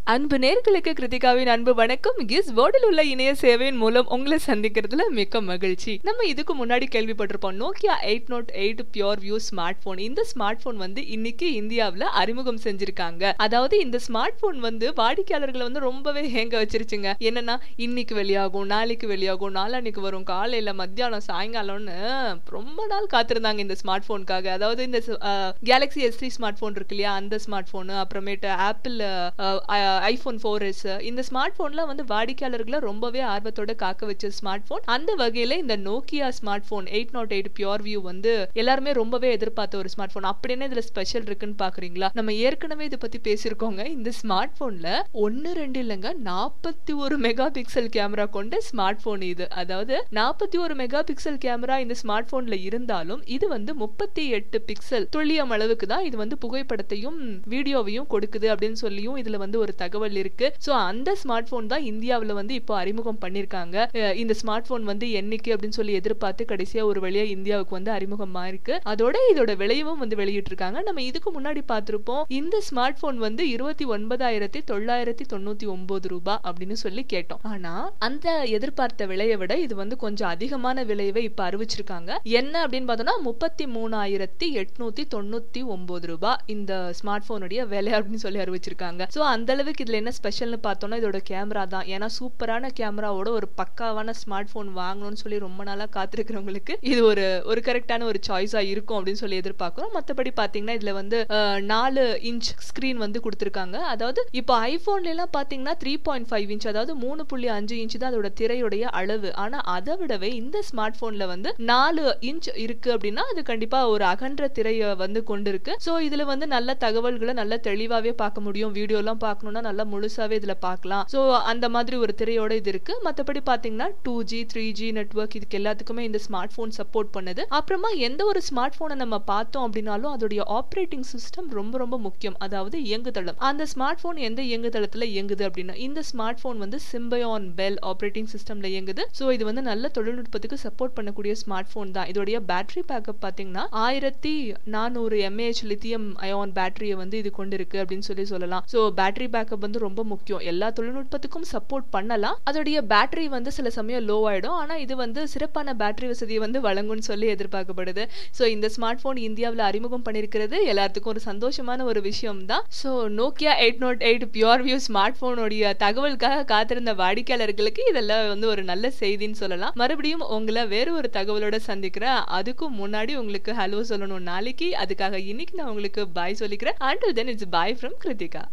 அன்பு நேர்களுக்கு கிருத்திகாவின் அன்பு வணக்கம் கிஸ் வேர்டில் உள்ள இணைய சேவையின் மூலம் உங்களை சந்திக்கிறதுல மிக்க மகிழ்ச்சி நம்ம இதுக்கு முன்னாடி கேள்விப்பட்டிருப்போம் Nokia eight note eight pure view smartphone இந்த ஸ்மார்ட் போன் வந்து இன்னைக்கு இந்தியாவில் அறிமுகம் செஞ்சிருக்காங்க அதாவது இந்த ஸ்மார்ட் போன் வந்து வாடிக்கையாளர்களை வந்து ரொம்பவே ஹேங்க வச்சிருச்சுங்க என்னன்னா இன்னைக்கு வெளியாகும் நாளைக்கு வெளியாகும் நாளான்னைக்கு வரும் காலையில மத்தியானம் சாயங்காலம்னு ரொம்ப நாள் காத்திருந்தாங்க இந்த ஸ்மார்ட் போனுக்காக அதாவது இந்த galaxy S three smartphone இருக்கு இல்லையா அந்த ஸ்மார்ட் போனு அப்புறமேட்டு ஆப்பிள் ஐபோன் ஃபோர் எஸ் இந்த ஸ்மார்ட் போன்லாம் வந்து வாடிக்கையாளர்களை ரொம்பவே ஆர்வத்தோட காக்க வச்ச ஸ்மார்ட் போன் அந்த வகையில இந்த Nokia smartphone eight note eight pure view வந்து எல்லாருமே ரொம்பவே எதிர்பார்த்த ஒரு ஸ்மார்ட் போன் அப்படின்னு இதுல ஸ்பெஷல் இருக்குன்னு பாக்குறீங்களா நம்ம ஏற்கனவே இதை பத்தி பேசியிருக்கோங்க இந்த ஸ்மார்ட் போன்ல ஒன்னு ரெண்டு இல்லைங்க நாற்பத்தி ஒரு மெகா பிக்சல் கேமரா கொண்ட ஸ்மார்ட் போன் இது அதாவது நாற்பத்தி ஒரு மெகா பிக்சல் கேமரா இந்த ஸ்மார்ட் போன்ல இருந்தாலும் இது வந்து முப்பத்தி எட்டு பிக்சல் துல்லியம் அளவுக்கு தான் இது வந்து புகைப்படத்தையும் வீடியோவையும் கொடுக்குது அப்படின்னு சொல்லியும் இதுல வந்து ஒரு தகவல் இருக்கு சோ அந்த ஸ்மார்ட் போன் தான் இந்தியாவில் வந்து இப்போ அறிமுகம் பண்ணிருக்காங்க இந்த ஸ்மார்ட் போன் வந்து என்னைக்கு அப்படின்னு சொல்லி எதிர்பார்த்து கடைசியா ஒரு வழியா இந்தியாவுக்கு வந்து அறிமுகமா இருக்கு அதோட இதோட விலையும் வந்து வெளியிட்டு இருக்காங்க நம்ம இதுக்கு முன்னாடி பார்த்திருப்போம் இந்த ஸ்மார்ட் போன் வந்து இருபத்தி ஒன்பதாயிரத்தி தொள்ளாயிரத்தி தொண்ணூத்தி ஒன்பது ரூபாய் அப்படின்னு சொல்லி கேட்டோம் ஆனா அந்த எதிர்பார்த்த விலையை விட இது வந்து கொஞ்சம் அதிகமான விலையவே இப்ப அறிவிச்சிருக்காங்க என்ன அப்படின்னு பார்த்தோம்னா முப்பத்தி மூணாயிரத்தி எட்நூத்தி தொண்ணூத்தி ஒன்பது ரூபாய் இந்த ஸ்மார்ட் போனுடைய விலை அப்படின்னு சொல்லி அறிவிச்சிருக்காங்க சோ அந்த அளவுக்கு இதுல என்ன ஸ்பெஷல்னு பார்த்தோம்னா இதோட கேமரா தான் ஏன்னா சூப்பரான கேமராவோட ஒரு பக்காவான ஸ்மார்ட் போன் வாங்கணும்னு சொல்லி ரொம்ப நாளா காத்திருக்கிறவங்களுக்கு இது ஒரு ஒரு கரெக்டான ஒரு சாய்ஸா இருக்கும் அப்படின்னு சொல்லி எதிர்பார்க்கிறோம் மற்றபடி பாத்தீங்கன்னா இதுல வந்து நாலு இன்ச் ஸ்கிரீன் வந்து கொடுத்துருக்காங்க அதாவது இப்போ ஐபோன்ல எல்லாம் பாத்தீங்கன்னா த்ரீ பாயிண்ட் ஃபைவ் இன்ச் அதாவது மூணு புள்ளி அஞ்சு இன்ச் தான் அதோட திரையுடைய அளவு ஆனா அதை விடவே இந்த ஸ்மார்ட் போன்ல வந்து நாலு இன்ச் இருக்கு அப்படின்னா அது கண்டிப்பா ஒரு அகன்ற திரைய வந்து கொண்டு இருக்கு சோ இதுல வந்து நல்ல தகவல்களை நல்ல தெளிவாவே பார்க்க முடியும் வீடியோ எல்லாம் பார்க்கணும்னா நல்லா முழுசாவே இதுல பார்க்கலாம் சோ அந்த மாதிரி ஒரு திரையோட இது இருக்கு மத்தபடி பாத்தீங்கன்னா two G three G network இதுக்கு எல்லாத்துக்குமே இந்த ஸ்மார்ட் போன் சப்போர்ட் பண்ணுது அப்புறமா எந்த ஒரு ஸ்மார்ட் போனை நம்ம பார்த்தோம் அப்படின்னாலும் அதோடைய ஆப்ரேட்டிங் சிஸ்டம் ரொம்ப ரொம்ப முக்கியம் அதாவது இயங்குதளம் அந்த ஸ்மார்ட் போன் எந்த இயங்குதளத்துல இயங்குது அப்படின்னா இந்த ஸ்மார்ட் போன் வந்து சிம்பயான் பெல் ஆப்ரேட்டிங் சிஸ்டம்ல இயங்குது சோ இது வந்து நல்ல தொழில்நுட்பத்துக்கு சப்போர்ட் பண்ணக்கூடிய ஸ்மார்ட் போன் தான் இதோடைய பேட்டரி பேக்கப் பாத்தீங்கன்னா ஆயிரத்தி நானூறு எம்ஏஹெச் லித்தியம் அயான் பேட்டரியை வந்து இது கொண்டு இருக்கு அப்படின்னு சொல்லி சொல்லலாம் சோ பேட்டரி பேக்கப் வந்து ரொம்ப முக்கியம் எல்லா தொழில்நுட்பத்துக்கும் சப்போர்ட் பண்ணலாம் அதோடைய பேட்டரி வந்து சில சமயம் லோ ஆயிடும் ஆனா இது வந்து சிறப்பான பேட்டரி வசதியை வந்து வழங்கும்னு சொல்லி எதிர்பார்க்கப்படுது சோ இந்த ஸ்மார்ட் போன் இந்தியாவில் அறிமுகம் பண்ணிருக்கிறது எல்லாத்துக்கும் ஒரு சந்தோஷமான ஒரு விஷயம் தான் so Nokia eight note eight pure view smart போனுடைய தகவலுக்காக காத்திருந்த வாடிக்கையாளர்களுக்கு இதெல்லாம் வந்து ஒரு நல்ல செய்தின்னு சொல்லலாம் மறுபடியும் உங்களை வேற ஒரு தகவலோட சந்திக்கிறேன் அதுக்கும் முன்னாடி உங்களுக்கு ஹலோ சொல்லணும் நாளைக்கு அதுக்காக இன்னைக்கு நான் உங்களுக்கு பாய் சொல்லிக்கிறேன் until then it's bye from Kiruthika